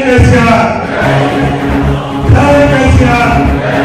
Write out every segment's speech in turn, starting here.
కేసీఆర్ జై కేసీఆర్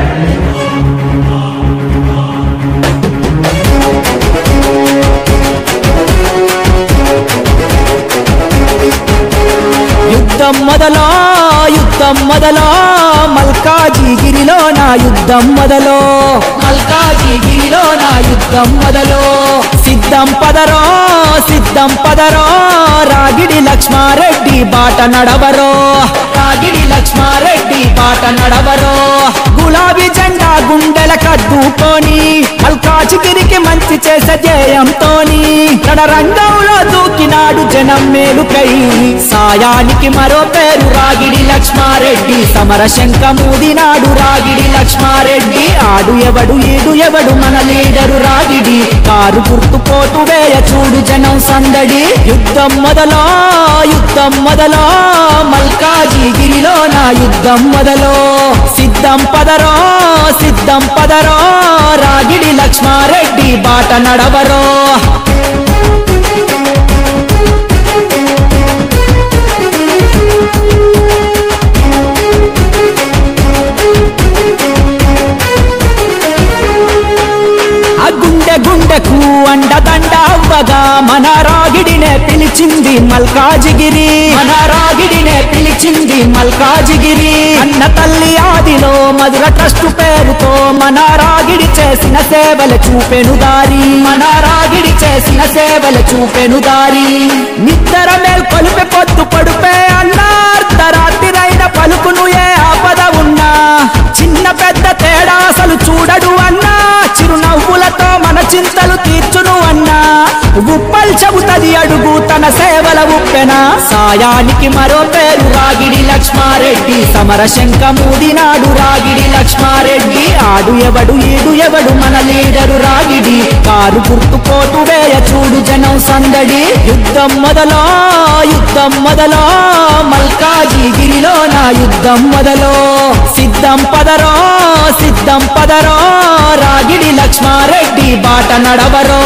యుద్ధం మొదలో యుద్ధం మొదలో మల్కాజిగిరిలో నా యుద్ధం మొదలో మల్కాజిగిరిలో నా యుద్ధం మొదలో సిద్ధం పదరో సిద్ధం పదరో రాగిడి లక్ష్మారెడ్డి బాట నడవరో రాగిడి లక్ష్మారెడ్డి బాట నడవరో గులాబీ జెండా గుండెల కద్దుకొని మల్కాజిగిరికి మంచి చేసే జయంతోని రణరంగంలో దూకినాడు జనం మేలుకై సాయానికి మరో పేరు రాగిడి లక్ష్మారెడ్డి సమర శంఖమూదినాడు రాగిడి లక్ష్మారెడ్డి ఆడు ఎవడు ఈడు ఎవడు మన లీడరు రాగిడి కారు గుర్తు పోటు వేయ చూడు జనం సందడి యుద్ధం మొదలో యుద్ధం మొదలో మల్కాజిగిరిలో నా యుద్ధం మొదలో సిద్ధం పదరో సిద్ధం పదరో రాగిడి లక్ష్మారెడ్డి బాట నడవరో ఆ గుండె గుండెకు అండదండ అవ్వగా మన రాగిడినే పిలిచింది మల్కాజిగిరి మన రాగిడినే పిలిచింది మల్కాజిగిరి అన్న తల్లి ఆదిలో మధుర ట్రస్ట్ పేరుతో మన రాగిడి చేసిన సేవలు చూపెను దారి మన రాగిడి చేసిన సేవలు చూపెను దారి నిద్ర మేల్కొలిపి పొద్దు పడుపే అన్నార్ధరాత్రిరైన పలుకును ఏ ఆపద ఉన్నా చిన్న పెద్ద తేడా అసలు చూడడు అన్నా చిరునవ్వులతో మన చింతలు తీర్చును అన్నా ఉప్పల్ చెబుతది అడుగు తన సేవల ఉప్పెన సాయానికి మరో పేరు రాగిడి లక్ష్మారెడ్డి సమర శంఖమూదినాడు రాగిడి లక్ష్మారెడ్డి ఆడు ఎవడు ఈడు ఎవడు మన లీడరు రాగిడి కారు గుర్తు పోటు వేయ చూడు జనం సందడి యుద్ధం మొదలో యుద్ధం మొదలో మల్కాజిగిరిలో నా యుద్ధం మొదలో సిద్ధం పదరో సిద్ధం పదరో రాగిడి లక్ష్మారెడ్డి బాట నడవరో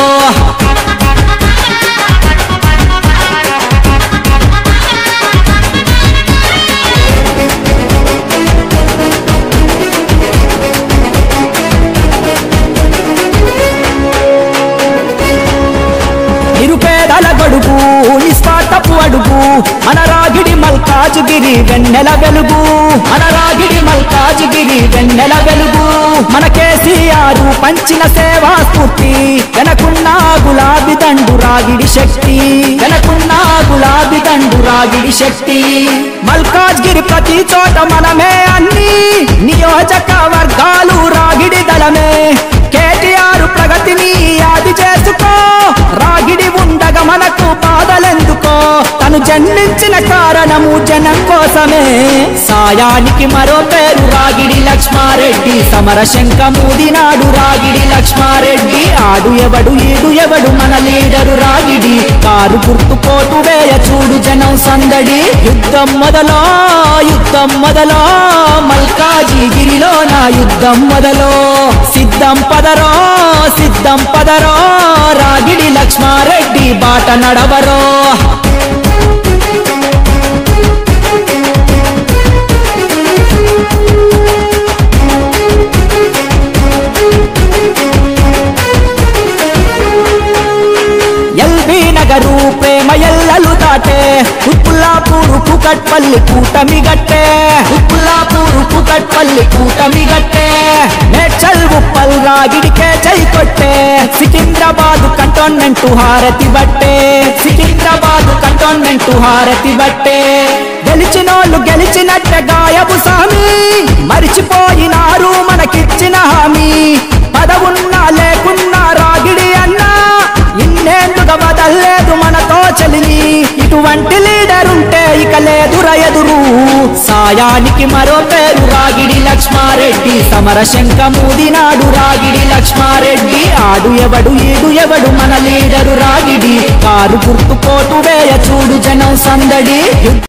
నిరుపేదల గడుగు నిస్వార్థపు అడుగు అనరాగిడి మల్కాజుగిరి వెన్నెల వెలుగు అనరాగిడి మల్కాజుగిరి వెన్నెల వెలుగు మన కేసీఆర్ పంచిన సేవా స్ఫూర్తి వెనకున్న గులాబీ దండు రాగిడి శక్తి వెనకున్న గులాబీ దండు రాగిడి శక్తి మల్కాజ్గిరి ప్రతి చోట మనమే అన్ని నియోజక వర్గాలు రాగిడి దళమే కేటీఆర్ ప్రగతిని యాది చేసుకో రాగిడి ఉండగా మనకు బాధలెందుకో తను జన్మించిన కారణము జనం కోసమే సాయానికి మరో పేరు రాగిడి లక్ష్మారెడ్డి సమర శంఖమూదినాడు రాగిడి లక్ష్మారెడ్డి ఆడు ఎవడు ఈడు ఎవడు మన లీడరు రాగిడి కారు గుర్తు పోటు వేయ చూడు జనం సందడి యుద్ధం మొదలో యుద్ధం మొదలో మల్కాజిగిరిలో నా యుద్ధం మొదలో సిద్ధం పదరో సిద్ధం పదరో రాగిడి లక్ష్మారెడ్డి బాట నడవరో ఎల్బీ నగరు ప్రేమ ఎల్లలు దాటే ఉప్పులాపూరు కుకట్పల్లి కూటమి గట్టే ఉప్పులాపూరు కుకట్పల్లి కూటమి గట్టే మేడ్చల్ ఉప్పల్ రాగిడికే చై కొట్టే సికింద్రాబాద్ కంటోన్మెంట్ హారతి బట్టే సికింద్రాబాద్ కంటోన్మెంట్ హారతి బట్టే గెలిచినోళ్ళు గెలిచినట్టే గాయబు సామి మరిచిపోయినారు మనకిచ్చిన హామీ పదవున్నా లేకున్నా రాగిడి అన్నా ఇన్నేందుగా వదల్లేదు మనతో చలిని ఇటువంటి లీడర్ ఉంటే ఇక లేదుర ఎదురు సాయానికి మరో పేరు రాగిడి లక్ష్మారెడ్డి సమర శంఖమూదినాడు రాగిడి లక్ష్మారెడ్డి ఆడు ఎవడు ఈడు ఎవడు మన లీడరు రాగిడి కారు గుర్తు పోటు వేయ చూడు జనం సందడి